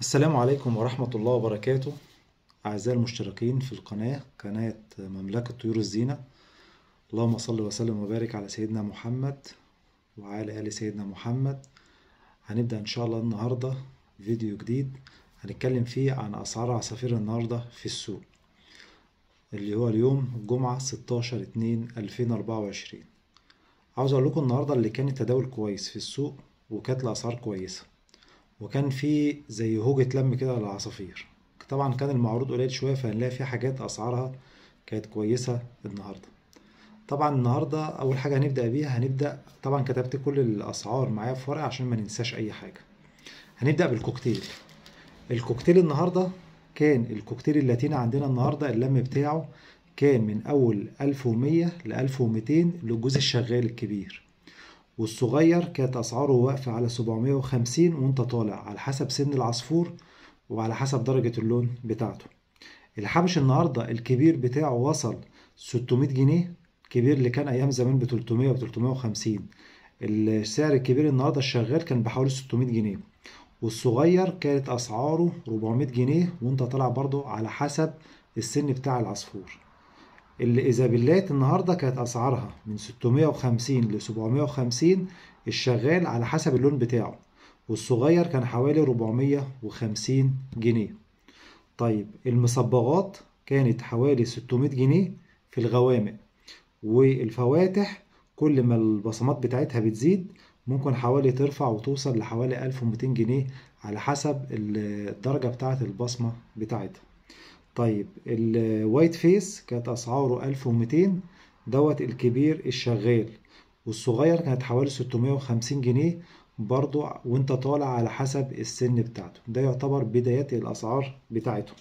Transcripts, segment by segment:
السلام عليكم ورحمة الله وبركاته أعزائي المشتركين في القناة قناة مملكة طيور الزينة اللهم صل وسلم وبارك على سيدنا محمد وعلى آل سيدنا محمد هنبدأ إن شاء الله النهاردة فيديو جديد هنتكلم فيه عن أسعار عصافير النهاردة في السوق اللي هو اليوم الجمعة 16 2 2024 عاوز أقول لكم النهاردة اللي كان التداول كويس في السوق وكانت الأسعار كويسة وكان في زي هوجة لم كده للعصافير طبعا كان المعروض قليل شوية فهنلاقي في حاجات أسعارها كانت كويسة النهاردة طبعا النهاردة أول حاجة هنبدأ بيها هنبدأ طبعا كتبت كل الأسعار معايا في ورقة عشان ما ننساش أي حاجة هنبدأ بالكوكتيل الكوكتيل النهاردة كان الكوكتيل اللاتيني عندنا النهاردة اللم بتاعه كان من أول 1100 ل 1200 للجوز الشغال الكبير والصغير كانت أسعاره واقفة على 750 وانت طالع على حسب سن العصفور وعلى حسب درجة اللون بتاعته الحبش النهاردة الكبير بتاعه وصل 600 جنيه كبير اللي كان أيام زمان ب 300 و 350 السعر الكبير النهاردة الشغال كان بحوالي 600 جنيه والصغير كانت أسعاره 400 جنيه وانت طالع برضو على حسب السن بتاع العصفور الإيزابيلات النهاردة كانت أسعارها من 650 ل 750 الشغال على حسب اللون بتاعه والصغير كان حوالي 450 جنيه طيب المصبغات كانت حوالي 600 جنيه في الغوامق والفواتح كل ما البصمات بتاعتها بتزيد ممكن حوالي ترفع وتوصل لحوالي 1200 جنيه على حسب الدرجة بتاعة البصمة بتاعتها طيب الوايت فيس كانت اسعاره 1200 دوت الكبير الشغال والصغير كانت حوالي 650 جنيه برضو وانت طالع على حسب السن بتاعته ده يعتبر بدايات الاسعار بتاعته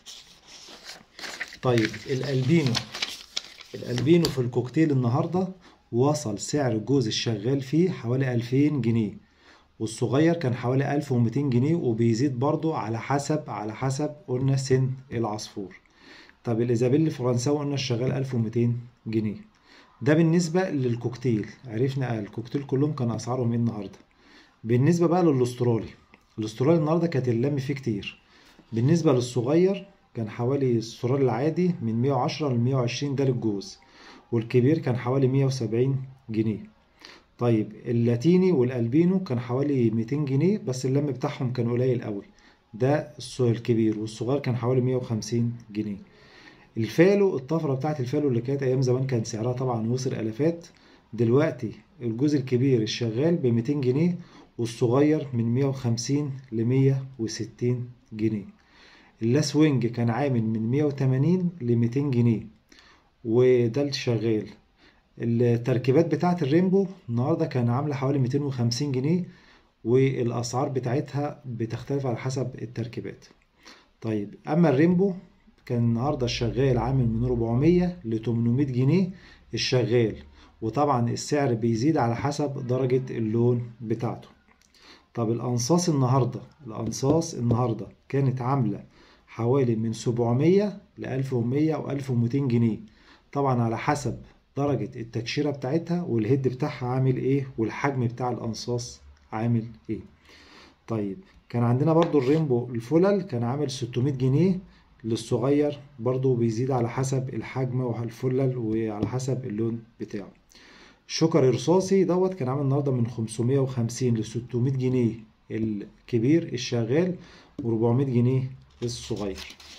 طيب الالبينو الالبينو في الكوكتيل النهارده وصل سعر الجوز الشغال فيه حوالي 2000 جنيه والصغير كان حوالي 1200 جنيه وبيزيد برضو على حسب على حسب قلنا سن العصفور طب الإيزابيل الفرنساوي قلنا الشغال 1200 جنيه ده بالنسبة للكوكتيل عرفنا الكوكتيل كلهم كان أسعارهم ايه النهاردة بالنسبة بقى للأسترالي الأسترالي النهاردة كانت اللم فيه كتير بالنسبة للصغير كان حوالي الأسترالي العادي من 110 ل 120 ده للجوز والكبير كان حوالي 170 جنيه طيب اللاتيني والالبينو كان حوالي 200 جنيه بس اللم بتاعهم كان قليل قوي ده الكبير والصغير كان حوالي 150 جنيه الفالو الطفره بتاعت الفالو اللي كانت ايام زمان كان سعرها طبعا وصل الافات دلوقتي الجزء الكبير الشغال ب 200 جنيه والصغير من 150 ل 160 جنيه اللاس وينج كان عامل من 180 ل 200 جنيه وده الشغال التركيبات بتاعة الرينبو النهاردة كان عاملة حوالي 250 جنيه والأسعار بتاعتها بتختلف على حسب التركيبات طيب أما الرينبو كان النهاردة الشغال عامل من 400 ل 800 جنيه الشغال وطبعا السعر بيزيد على حسب درجة اللون بتاعته طب الأنصاص النهاردة الأنصاص النهاردة كانت عاملة حوالي من 700 ل 1100 و 1200 جنيه طبعا على حسب درجة التكشيرة بتاعتها والهيد بتاعها عامل ايه والحجم بتاع الانصاص عامل ايه طيب كان عندنا برضو الرينبو الفلل كان عامل 600 جنيه للصغير برضو بيزيد على حسب الحجم والفلل وعلى حسب اللون بتاعه شكر رصاصي دوت كان عامل النهارده من 550 ل 600 جنيه الكبير الشغال و400 جنيه الصغير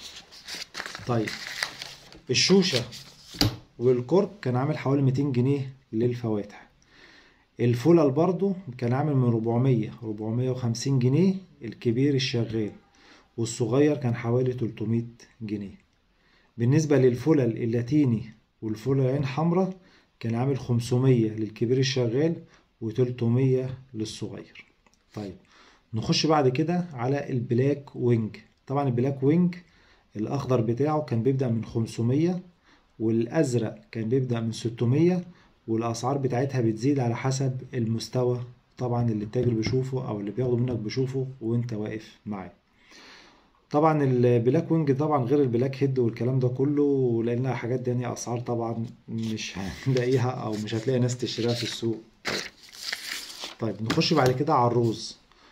طيب الشوشه والكرك كان عامل حوالي 200 جنيه للفواتح الفلل برضو كان عامل من 400 450 جنيه الكبير الشغال والصغير كان حوالي 300 جنيه بالنسبة للفلل اللاتيني والفلل عين حمراء كان عامل 500 للكبير الشغال و300 للصغير طيب نخش بعد كده على البلاك وينج طبعا البلاك وينج الاخضر بتاعه كان بيبدأ من 500 والازرق كان بيبدأ من 600 والاسعار بتاعتها بتزيد على حسب المستوى طبعا اللي التاجر بيشوفه او اللي بياخده منك بيشوفه وانت واقف معاه طبعا البلاك وينج طبعا غير البلاك هيد والكلام ده كله لانها حاجات تانية اسعار طبعا مش هنلاقيها او مش هتلاقي ناس تشتريها في السوق طيب نخش بعد كده على الروز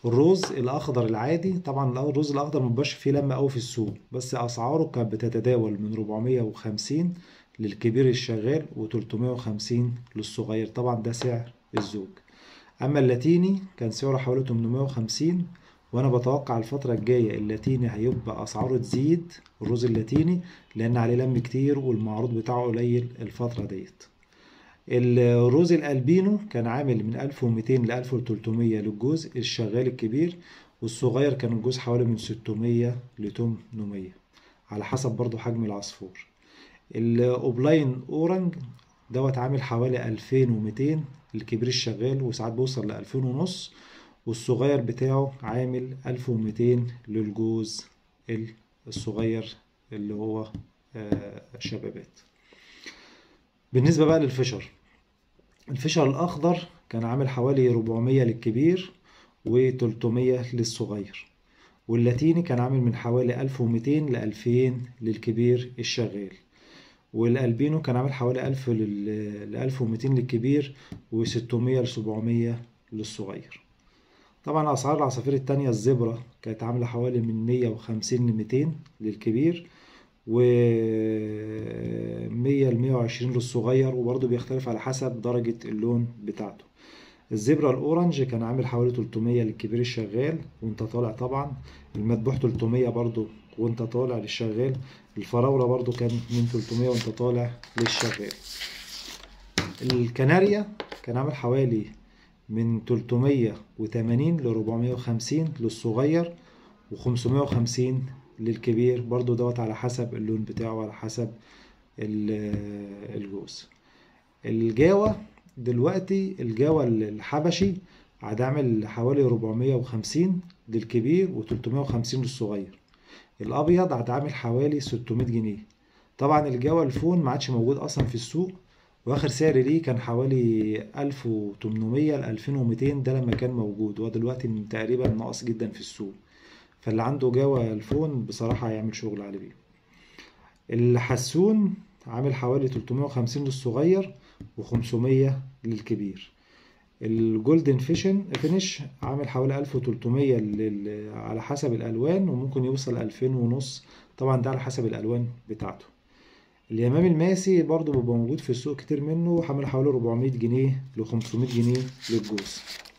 الرز الاخضر العادي طبعا الرز الاخضر مبقاش فيه لما قوي في السوق بس اسعاره كانت بتتداول من 450 للكبير الشغال و350 للصغير طبعا ده سعر الزوج اما اللاتيني كان سعره حوالي 850 وانا بتوقع الفترة الجاية اللاتيني هيبقى اسعاره تزيد الرز اللاتيني لان عليه لم كتير والمعروض بتاعه قليل الفترة ديت الروز الالبينو كان عامل من 1200 ل 1300 للجوز الشغال الكبير والصغير كان الجوز حوالي من 600 ل 800 على حسب برضو حجم العصفور الاوبلاين اورنج دوت عامل حوالي 2200 الكبير الشغال وساعات بيوصل ل 2000 ونص والصغير بتاعه عامل 1200 للجوز الصغير اللي هو شبابات بالنسبة بقى للفشر الفشر الأخضر كان عامل حوالي 400 للكبير و300 للصغير واللاتيني كان عامل من حوالي 1200 ل 2000 للكبير الشغال والالبينو كان عامل حوالي 1000 ل 1200 للكبير و600 ل 700 للصغير طبعا اسعار العصافير التانية الزبرة كانت عاملة حوالي من 150 ل 200 للكبير و 100 ل 120 للصغير وبرضه بيختلف على حسب درجة اللون بتاعته الزبرة الأورنج كان عامل حوالي 300 للكبير الشغال وانت طالع طبعا المدبوح 300 برضه وانت طالع للشغال الفراولة برضه كان من 300 وانت طالع للشغال الكناريا كان عامل حوالي من 380 ل 450 للصغير و550 للكبير برضو دوت على حسب اللون بتاعه وعلى حسب الجوز الجاوة دلوقتي الجاوة الحبشي هتعمل حوالي 450 للكبير و350 للصغير الابيض هتعمل حوالي 600 جنيه طبعا الجاوة الفون ما عادش موجود اصلا في السوق واخر سعر ليه كان حوالي 1800 ل 2200 ده لما كان موجود هو دلوقتي تقريبا ناقص جدا في السوق فاللي عنده جوا الفون بصراحة هيعمل شغل عليه بيه الحسون عامل حوالي 350 للصغير و500 للكبير الجولدن فيشن فينش عامل حوالي 1300 لل... على حسب الالوان وممكن يوصل 2000 ونص طبعا ده على حسب الالوان بتاعته اليمام الماسي برضو بيبقى موجود في السوق كتير منه عامل حوالي 400 جنيه ل 500 جنيه للجوز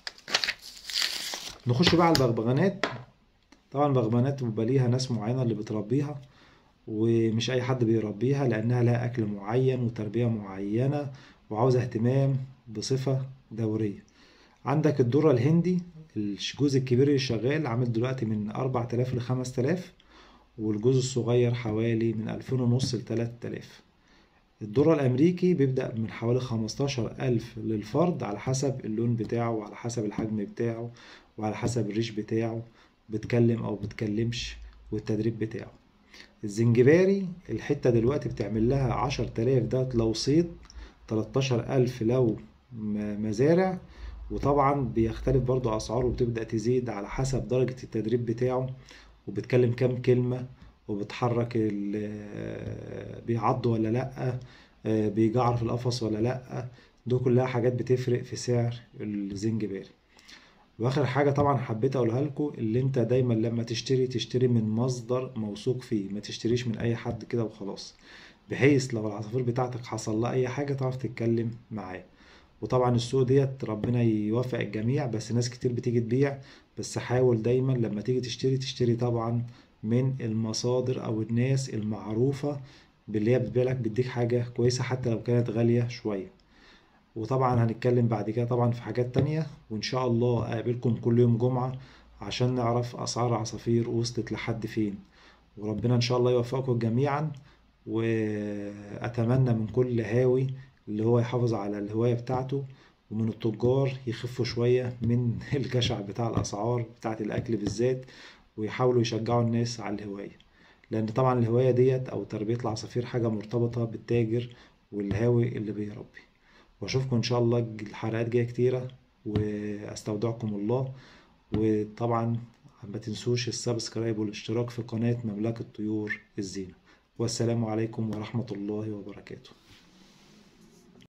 نخش بقى على البغبغانات طبعا البغبغانات بيبقى ليها ناس معينة اللي بتربيها ومش أي حد بيربيها لأنها لها أكل معين وتربية معينة وعاوزة اهتمام بصفة دورية عندك الذرة الهندي الجوز الكبير اللي شغال عامل دلوقتي من 4000 ل 5000 والجوز الصغير حوالي من 2000 ونص ل 3000 الذرة الأمريكي بيبدأ من حوالي 15000 للفرد على حسب اللون بتاعه وعلى حسب الحجم بتاعه وعلى حسب الريش بتاعه بتكلم أو بتكلمش والتدريب بتاعه الزنجباري الحتة دلوقتي بتعمل لها 10000 ده لو صيد 13000 لو مزارع وطبعا بيختلف برضو أسعاره وبتبدأ تزيد على حسب درجة التدريب بتاعه وبتكلم كام كلمة وبتحرك بيعض ولا لأ بيجعر في القفص ولا لأ دي كلها حاجات بتفرق في سعر الزنجباري واخر حاجة طبعا حبيت اقولها لكم اللي انت دايما لما تشتري تشتري من مصدر موثوق فيه ما تشتريش من اي حد كده وخلاص بحيث لو العصافير بتاعتك حصل لها اي حاجة تعرف تتكلم معاه وطبعا السوق ديت ربنا يوفق الجميع بس ناس كتير بتيجي تبيع بس حاول دايما لما تيجي تشتري تشتري طبعا من المصادر او الناس المعروفة باللي هي بتبيع لك بتديك حاجة كويسة حتى لو كانت غالية شوية وطبعا هنتكلم بعد كده طبعا في حاجات تانية وإن شاء الله أقابلكم كل يوم جمعة عشان نعرف أسعار العصافير وصلت لحد فين وربنا إن شاء الله يوفقكم جميعا وأتمنى من كل هاوي اللي هو يحافظ على الهواية بتاعته ومن التجار يخفوا شوية من الجشع بتاع الأسعار بتاعة الأكل بالذات ويحاولوا يشجعوا الناس على الهواية لأن طبعا الهواية ديت أو تربية العصافير حاجة مرتبطة بالتاجر والهاوي اللي بيربي واشوفكم ان شاء الله الحلقات جايه كتيره واستودعكم الله وطبعا ما تنسوش السبسكرايب والاشتراك في قناه مملكه طيور الزينه والسلام عليكم ورحمه الله وبركاته